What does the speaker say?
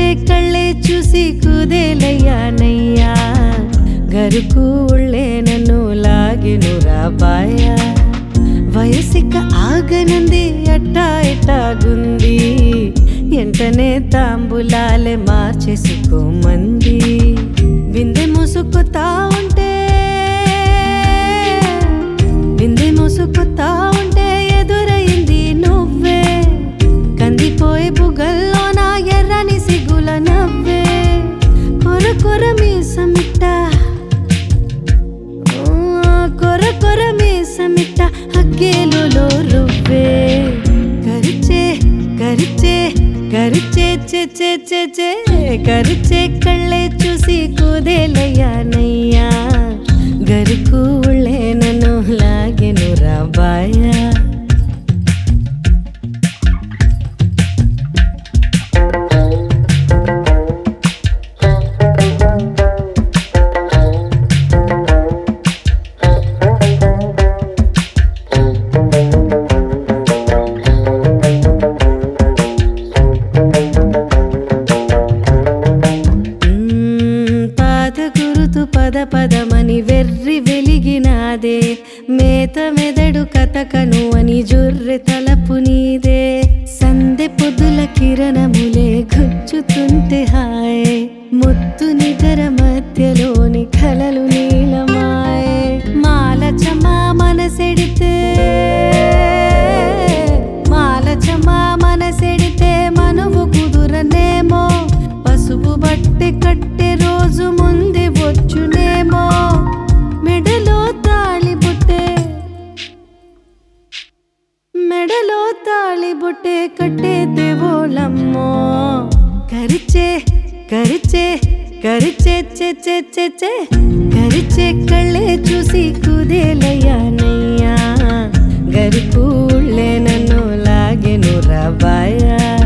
కరిచే కళ్ళే చూసి కుదేలయ్యానయ్యా గరుకు ఉళ్ళే నన్ను లాగెను రాబాయ వయసిక ఆగనంది అట్టా ఎట్టాగుంది ఎంటనే తాంబులాలే మార్చేసుకోమంది బిందె ముసుకుతా ఉంటే బిందె ముసుకుతా ఉంటే ఎదురైంది నువ్వే కందిపోయే బుగల్లో నా ఎర్రని సిగుల నవ్వే కొర కొర మీసమిట్ట కొర కొర మీసమిట్ట హగ్గేలులో రువ్వే కరిచే కరిచే కరిచే చే చే చే చే కరిచే కళ్ళే చూసి కుదేలయ్యానయ్యా గరుకు ఉళ్ళే నన్ను లాగెను రాబాయా మ్మ్, పాద గురుతు పద పదమని వెర్రి వెలిగినాదే మేత మెదడు కథకను అని జొర్రె తలపు నీదే సందె పొద్దుల కిరణములే గుచ్చుతుంటే హాయ్ ముత్తు నిగర మధ్యలోని కలలు నీలమాయే మాలచమా మనసెడితే మాలచమా మనసెడితే మనువు కుదురనేమో పసుపు బట్టె కట్టె రోజు ముందే వచ్చునేమో మెడలో తాళి బుట్టే మెడలో తాళి బుట్టే కట్టే దేవోలమ్మో కరిచే కరిచే కరిచే చే చే చే చే కరిచే కళ్ళే చూసి కుదేలయ్యానయ్యా గరుకుళ్ళే నన్ను లాగెను రాబాయా